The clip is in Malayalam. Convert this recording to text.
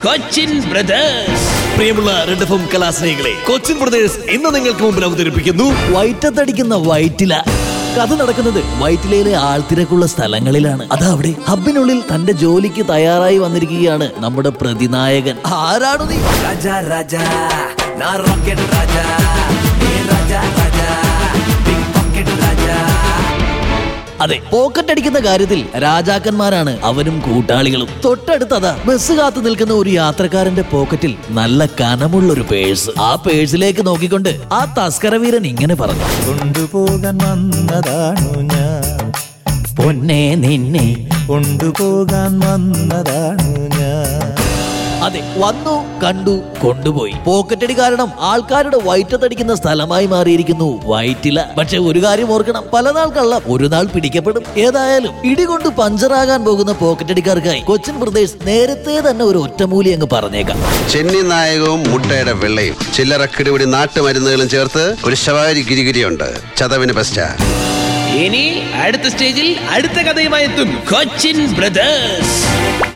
കൊച്ചിൻ ബ്രദേഴ്സ് പ്രിയമുള്ള റെഡ് എഫ് എം കലാസ്നേഹികളെ കൊച്ചിൻ ബ്രദേഴ്സ് ഇന്ന് നിങ്ങൾക്ക് മുമ്പിൽ അവതരിപ്പിക്കുന്നു വൈറ്റത്തടിക്കുന്ന വൈറ്റില കഥ നടക്കുന്നത് വൈറ്റിലയിലെ ആൾത്തിരക്കുള്ള സ്ഥലങ്ങളിലാണ് അതാ അവിടെ ഹബിനുള്ളിൽ തന്റെ ജോലിക്ക് തയ്യാറായി വന്നിരിക്കുകയാണ് നമ്മുടെ പ്രതിനായകൻ ആരാണ് നീ राजा राजा ना रॉकेट राजा हे राजा राजा बिग पॉकेट राजा അതെ പോക്കറ്റ് അടിക്കുന്ന കാര്യത്തിൽ രാജാക്കന്മാരാണ് അവനും കൂട്ടാളികളും തൊട്ടടുത്തതാ ബസ് കാത്തു നിൽക്കുന്ന ഒരു യാത്രക്കാരന്റെ പോക്കറ്റിൽ നല്ല കനമുള്ള ഒരു പേഴ്സ് ആ പേഴ്സിലേക്ക് നോക്കിക്കൊണ്ട് ആ തസ്കരവീരൻ ഇങ്ങനെ പറഞ്ഞു കൊണ്ടുപോകാൻ വന്നതാണു ഞാൻ പൊന്നെ നിന്നെ കൊണ്ടുപോകാൻ വന്നതാണു ഞാൻ അതെ വന്നു കണ്ടു കൊണ്ടുപോയി പോക്കറ്റടി കാരണം ആൾക്കാരുടെ വയറ്റത്തടിക്കുന്ന സ്ഥലമായി മാറിയിരിക്കുന്നു വയറ്റില പക്ഷെ ഒരു കാര്യം ഓർക്കണം പലനാൾ കള്ളം ഒരു നാൾ പിടിക്കപ്പെടും ഏതായാലും ഇടികൊണ്ട് പഞ്ചറാകാൻ പോകുന്ന പോക്കറ്റടിക്കാർക്കായി കൊച്ചിൻ പ്രദേശ് നേരത്തെ തന്നെ ഒരു ഒറ്റമൂലി അങ്ങ് പറഞ്ഞേക്കാം ചെന്നി നായകവും മുട്ടയുടെ വെള്ളയും ചില്ലറ കിടിപിടി നാട്ടുമരുന്നുകളും ചേർത്ത് ഒരു ശവാരി ഗിരിഗിരിയുണ്ട് ചതവിന് ബെസ്റ്റാ ഇനി അടുത്ത സ്റ്റേജിൽ അടുത്ത കഥയുമായി എത്തും കൊച്ചിൻ ബ്രദേഴ്സ്